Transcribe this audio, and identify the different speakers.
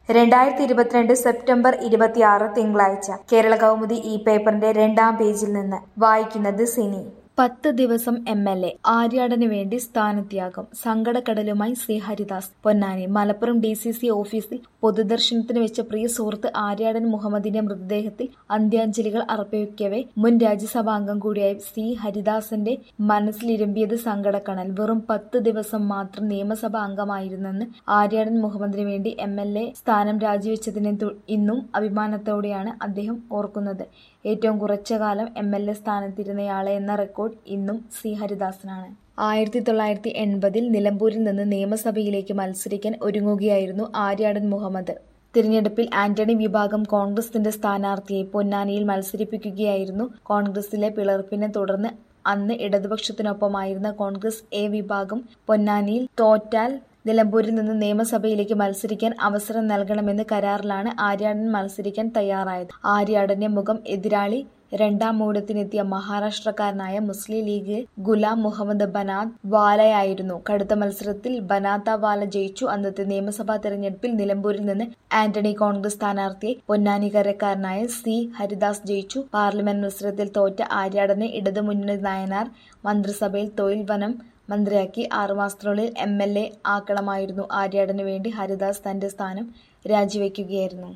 Speaker 1: രണ്ടായിരത്തി ഇരുപത്തിരണ്ട് സെപ്റ്റംബർ ഇരുപത്തിയാറ് തിങ്കളാഴ്ച കേരള കൗമുദി ഈ പേപ്പറിന്റെ രണ്ടാം പേജിൽ നിന്ന് വായിക്കുന്നത് സിനി പത്ത് ദിവസം എം എൽ എ ആര്യാടന് വേണ്ടി സ്ഥാനത്യാഗം സങ്കടക്കടലുമായി C Haridas Ponnani Malappuram D C C ഓഫീസിൽ പൊതുദർശനത്തിന് വെച്ച പ്രിയ സുഹൃത്ത് ആര്യാടൻ മുഹമ്മദിന്റെ മൃതദേഹത്തിൽ അന്ത്യാഞ്ജലികൾ അർപ്പിക്കവെ മുൻ രാജ്യസഭാംഗം കൂടിയായ സി ഹരിദാസന്റെ മനസ്സിലിരമ്പിയത് സങ്കടക്കണൽ വെറും പത്ത് ദിവസം മാത്രം നിയമസഭാ അംഗമായിരുന്നെന്ന് ആര്യാടൻ മുഹമ്മദിന് വേണ്ടി എം എൽ എ സ്ഥാനം രാജിവെച്ചതിനെ തു- ഇന്നും അഭിമാനത്തോടെയാണ് അദ്ദേഹം ഓർക്കുന്നത് ഏറ്റവും കുറച്ച കാലം എം എൽ എ സ്ഥാനത്തിരുന്നയാളെ എന്ന റെക്കോർഡ് ഇന്നും സി ഹരിദാസനാണ് ആയിരത്തി തൊള്ളായിരത്തി എൺപതിൽ നിലമ്പൂരിൽ നിന്ന് നിയമസഭയിലേക്ക് മത്സരിക്കാൻ ഒരുങ്ങുകയായിരുന്നു ആര്യാടൻ മുഹമ്മദ് തിരഞ്ഞെടുപ്പിൽ ആന്റണി വിഭാഗം കോൺഗ്രസിന്റെ സ്ഥാനാർത്ഥിയെ പൊന്നാനിയിൽ മത്സരിപ്പിക്കുകയായിരുന്നു കോൺഗ്രസിലെ പിളർപ്പിനെ തുടർന്ന് അന്ന് ഇടതുപക്ഷത്തിനൊപ്പമായിരുന്ന കോൺഗ്രസ് എ വിഭാഗം പൊന്നാനിയിൽ തോറ്റാൽ നിലമ്പൂരിൽ നിന്ന് നിയമസഭയിലേക്ക് മത്സരിക്കാൻ അവസരം നൽകണമെന്ന് കരാറിലാണ് ആര്യാടൻ മത്സരിക്കാൻ തയ്യാറായത് ആര്യാടന്റെ മുഖം എതിരാളി രണ്ടാം മൂലത്തിനെത്തിയ മഹാരാഷ്ട്രക്കാരനായ മുസ്ലിം ലീഗ് ഗുലാം മുഹമ്മദ് ബനാദ് വാലയായിരുന്നു കടുത്ത മത്സരത്തിൽ ബനാത്ത വാല ജയിച്ചു അന്നത്തെ നിയമസഭാ തെരഞ്ഞെടുപ്പിൽ നിലമ്പൂരിൽ നിന്ന് ആന്റണി കോൺഗ്രസ് സ്ഥാനാർത്ഥിയെ പൊന്നാനിക്കരക്കാരനായ സി ഹരിദാസ് ജയിച്ചു പാർലമെന്റ് മത്സരത്തിൽ തോറ്റ ആര്യാടനെ ഇടതുമുന്നണി നായനാർ മന്ത്രിസഭയിൽ തൊഴിൽ വനം മന്ത്രിയാക്കി ആറുമാസത്തിനുള്ളിൽ എം എൽ എ ആക്കണമായിരുന്നു ആര്യാടനു വേണ്ടി ഹരിദാസ് തന്റെ സ്ഥാനം രാജിവെക്കുകയായിരുന്നു